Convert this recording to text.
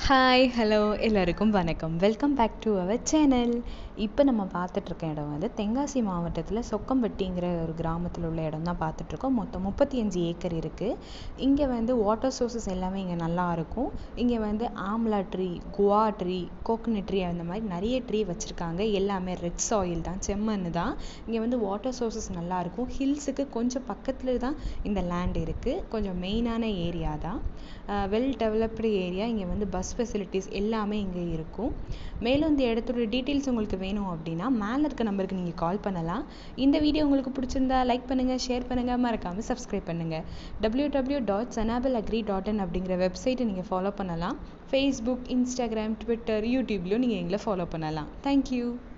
hi hello எல்லாருக்கும் வணக்கம் welcome back to our channel இப்போ நம்ம பார்த்துட்ருக்க இடம் வந்து தென்காசி மாவட்டத்தில் சொக்கம்பட்டிங்கிற ஒரு கிராமத்தில் உள்ள இடம் தான் பார்த்துட்ருக்கோம் மொத்தம் முப்பத்தி அஞ்சு ஏக்கர் இருக்குது இங்கே வந்து வாட்டர் சோர்சஸ் எல்லாமே இங்கே நல்லா இருக்கும் இங்கே வந்து amla tree guava tree coconut tree அந்த மாதிரி நிறைய ட்ரீ வச்சுருக்காங்க எல்லாமே ரெட் சாயில் தான் செம்மண் தான் இங்கே வந்து வாட்டர் சோர்சஸ் நல்லா இருக்கும் ஹில்ஸுக்கு கொஞ்சம் பக்கத்தில் தான் இந்த லேண்ட் இருக்குது கொஞ்சம் மெயினான ஏரியா தான் வெல் டெவலப்டு ஏரியா இங்கே வந்து பஸ் ஃபெசிலிட்டிஸ் எல்லாமே இங்கே இருக்கும் மேலும் இந்த இடத்தோட டீட்டெயில்ஸ் உங்களுக்கு வேணும் அப்படின்னா மேலே இருக்க நம்பருக்கு நீங்கள் கால் பண்ணலாம் இந்த வீடியோ உங்களுக்கு பிடிச்சிருந்தா லைக் பண்ணுங்கள் ஷேர் பண்ணுங்கள் மறக்காமல் சப்ஸ்கிரைப் பண்ணுங்கள் டபிள்யூ டபிள்யூ டாட் சனாபிள் அக்ரி டாட் இன் அப்படிங்கிற வெப்சைட்டை நீங்கள் ஃபாலோ பண்ணலாம் ஃபேஸ்புக் இன்ஸ்டாகிராம் ட்விட்டர் யூடியூப்லையும் நீங்கள் எங்களை ஃபாலோ பண்ணலாம் தேங்க்யூ